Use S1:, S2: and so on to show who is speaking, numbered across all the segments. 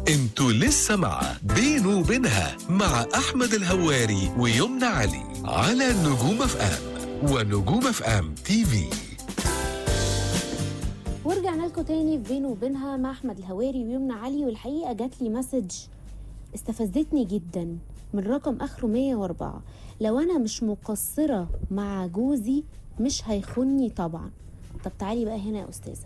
S1: انتوا لسه مع بينه وبينها مع احمد الهواري ويمنى علي على نجوم اف ام ونجوم اف ام تي في
S2: ورجعنا لكم تاني في بينه وبينها مع احمد الهواري ويمنى علي والحقيقه جات لي مسج استفزتني جدا من رقم اخره 104 لو انا مش مقصره مع جوزي مش هيخوني طبعا طب تعالي بقى هنا يا استاذه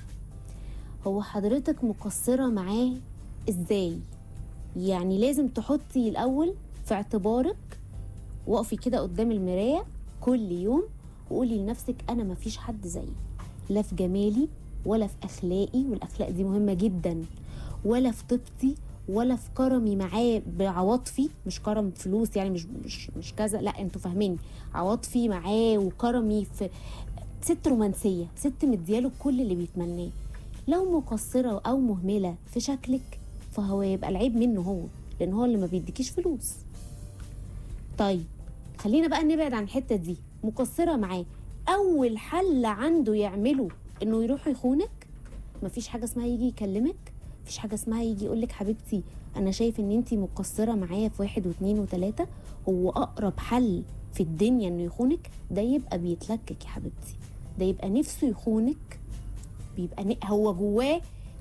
S2: هو حضرتك مقصره معاه ازاي يعني لازم تحطي الاول في اعتبارك وقفي كده قدام المرايه كل يوم وقولي لنفسك انا مفيش حد زيي لا في جمالي ولا في اخلاقي والاخلاق دي مهمه جدا ولا في طيبتي ولا في كرمي معاه بعواطفي مش كرم فلوس يعني مش مش مش كذا لا انتوا فاهميني عواطفي معاه وكرمي في ست رومانسيه ست مدياله كل اللي بيتمناه لو مقصره او مهمله في شكلك فهو يبقى العيب منه هو لان هو اللي ما بيديكيش فلوس طيب خلينا بقى نبعد عن الحته دي مقصره معاه اول حل عنده يعمله انه يروح يخونك مفيش حاجه اسمها يجي يكلمك مفيش حاجه اسمها يجي يقول لك حبيبتي انا شايف ان انت مقصره معايا في واحد واثنين وثلاثه هو اقرب حل في الدنيا انه يخونك ده يبقى بيتلكك يا حبيبتي ده يبقى نفسه يخونك بيبقى ن- هو جواه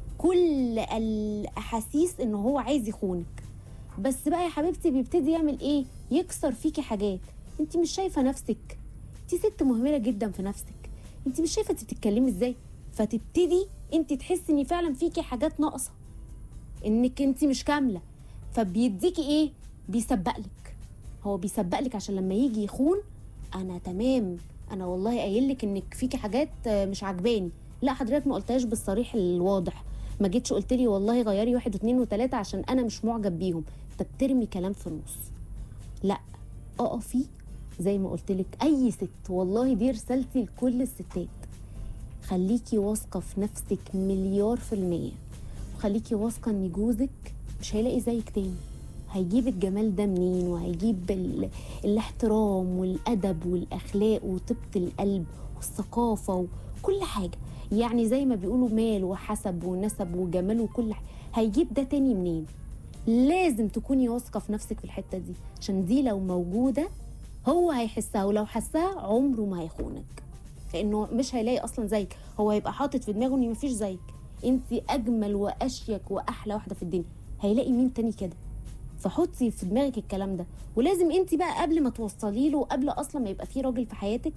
S2: كل الاحاسيس ان هو عايز يخونك بس بقى يا حبيبتي بيبتدي يعمل ايه يكسر فيكي حاجات انت مش شايفه نفسك انت ست مهمله جدا في نفسك انت مش شايفه انت بتتكلمي ازاي فتبتدي انت تحسي ان فعلا فيكي حاجات ناقصه انك انت مش كامله فبيديكي ايه بيسبقلك هو بيسبقلك عشان لما يجي يخون انا تمام انا والله قايل لك انك فيكي حاجات آه، مش عجباني لا حضرتك ما قلتهاش بالصريح الواضح ما جيتش قلت لي والله غيري واحد واثنين وثلاثه عشان انا مش معجب بيهم انت بترمي كلام في النص لا اقفي زي ما قلت لك اي ست والله دي رسالتي لكل الستات خليكي واثقه في نفسك مليار في الميه وخليكي واثقه ان جوزك مش هيلاقي زيك تاني هيجيب الجمال ده منين وهيجيب ال... الاحترام والادب والاخلاق وطيبه القلب والثقافه وكل حاجه يعني زي ما بيقولوا مال وحسب ونسب وجمال وكل حاجه هيجيب ده تاني منين لازم تكوني واثقه في نفسك في الحته دي عشان دي لو موجوده هو هيحسها ولو حسها عمره ما هيخونك لانه مش هيلاقي اصلا زيك هو هيبقى حاطط في دماغه ان مفيش زيك انت اجمل واشيك واحلى واحده في الدنيا هيلاقي مين تاني كده فحطي في دماغك الكلام ده ولازم انت بقى قبل ما توصلي له قبل اصلا ما يبقى في راجل في حياتك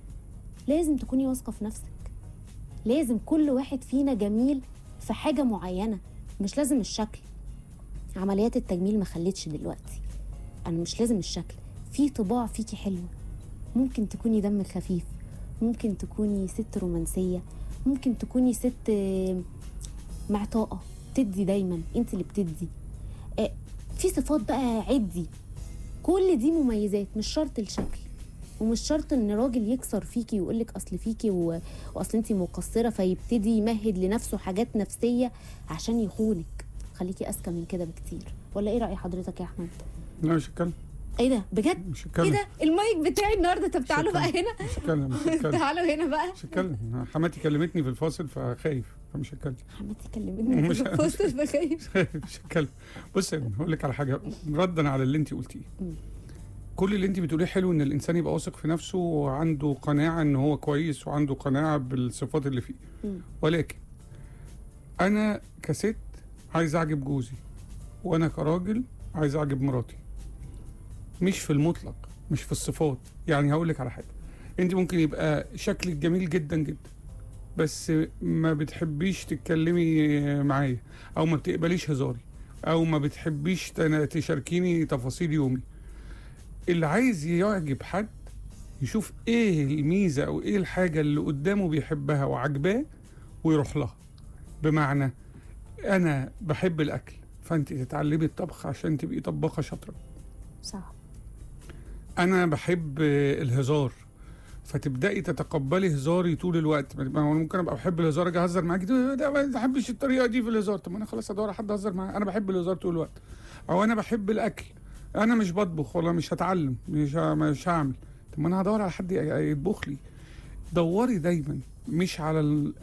S2: لازم تكوني واثقه في نفسك لازم كل واحد فينا جميل في حاجه معينه مش لازم الشكل عمليات التجميل ما خلتش دلوقتي انا مش لازم الشكل في طباع فيكي حلوه ممكن تكوني دم خفيف ممكن تكوني ست رومانسيه ممكن تكوني ست آه، معطاءه تدي دايما انت اللي بتدي آه، في صفات بقى عدي كل دي مميزات مش شرط الشكل ومش شرط ان راجل يكسر فيكي ويقول لك اصل فيكي و... واصل انت مقصره فيبتدي يمهد لنفسه حاجات نفسيه عشان يخونك خليكي اذكى من كده بكتير ولا ايه راي حضرتك يا احمد
S3: لا مش هتكلم
S2: ايه ده بجد
S3: مش
S2: ايه
S3: هتكلم
S2: ده المايك بتاعي النهارده طب تعالوا بقى هنا
S3: مش هتكلم مش هتكلم
S2: تعالوا هنا بقى
S3: مش هتكلم حماتي كلمتني في الفاصل فخايف فمش هتكلم
S2: حماتي كلمتني
S3: مش-
S2: في الفاصل بخايف
S3: مش هتكلم بص يا ابني، هقول لك على حاجه ردا على اللي انت قلتيه
S2: مم.
S3: كل اللي انت بتقوليه حلو ان الانسان يبقى واثق في نفسه وعنده قناعه ان هو كويس وعنده قناعه بالصفات اللي فيه
S2: مم.
S3: ولكن انا كست عايز اعجب جوزي وانا كراجل عايز اعجب مراتي مش في المطلق مش في الصفات يعني هقول لك على حاجه انت ممكن يبقى شكلك جميل جدا جدا بس ما بتحبيش تتكلمي معايا او ما بتقبليش هزاري او ما بتحبيش تنا- تشاركيني تفاصيل يومي اللي عايز يعجب حد يشوف ايه الميزه او ايه الحاجه اللي قدامه بيحبها وعجباه ويروح لها بمعنى انا بحب الاكل فانت تتعلمي الطبخ عشان تبقي طباخه شاطره
S2: صح
S3: انا بحب آه، الهزار فتبداي تتقبلي هزاري طول الوقت ما هو ممكن ابقى بحب الهزار اجي اهزر معاكي ده ده ما بحبش الطريقه دي في الهزار طب ما انا خلاص ادور على حد اهزر معاه انا بحب الهزار طول الوقت او انا بحب الاكل انا مش بطبخ ولا مش هتعلم مش ه- مش هعمل طب ما انا هدور على حد ي- يطبخ لي دوري دايما مش على ال-